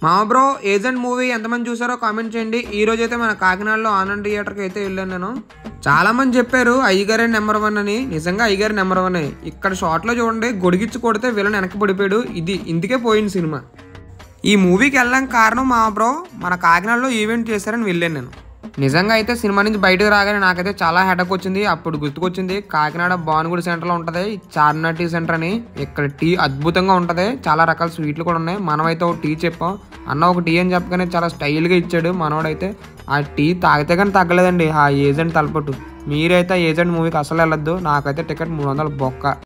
మా bro agent movie ఎంతమంది చూసారో కామెంట్ చేయండి ఈ రోజు అయితే మన కాకినాడలో ఆనంద్ థియేటర్కి అయితే వెళ్ళాను నేను చాలా మంది చెప్పారు అయ్యగారే నెంబర్ వన్ అని నిజంగా అయ్యగారి నెంబర్ వన్ ఇక్కడ షార్ట్లో చూడండి గొడిగిచ్చి కొడితే విలన్ వెనక్కి పడిపోయాడు ఇది ఇందుకే పోయింది సినిమా ఈ మూవీకి వెళ్ళడానికి కారణం మా బ్రో మన కాకినాడలో ఈవెంట్ చేశారని వెళ్ళాను నేను నిజంగా అయితే సినిమా నుంచి బయటకు రాగానే నాకైతే చాలా హెడక్ వచ్చింది అప్పుడు గుర్తుకొచ్చింది కాకినాడ భానుగుడి సెంటర్లో ఉంటుంది చార్మినార్ టీ సెంటర్ అని ఇక్కడ టీ అద్భుతంగా ఉంటుంది చాలా రకాల స్వీట్లు కూడా ఉన్నాయి మనమైతే ఒక టీ చెప్పాం అన్న ఒక టీ అని చెప్పగానే చాలా స్టైల్గా ఇచ్చాడు మనోడైతే ఆ టీ తాగితే కానీ తగ్గలేదండి ఆ ఏజెంట్ తలపట్టు మీరైతే ఆ ఏజెంట్ మూవీకి అసలు వెళ్ళొద్దు నాకైతే టికెట్ మూడు వందలు బొక్క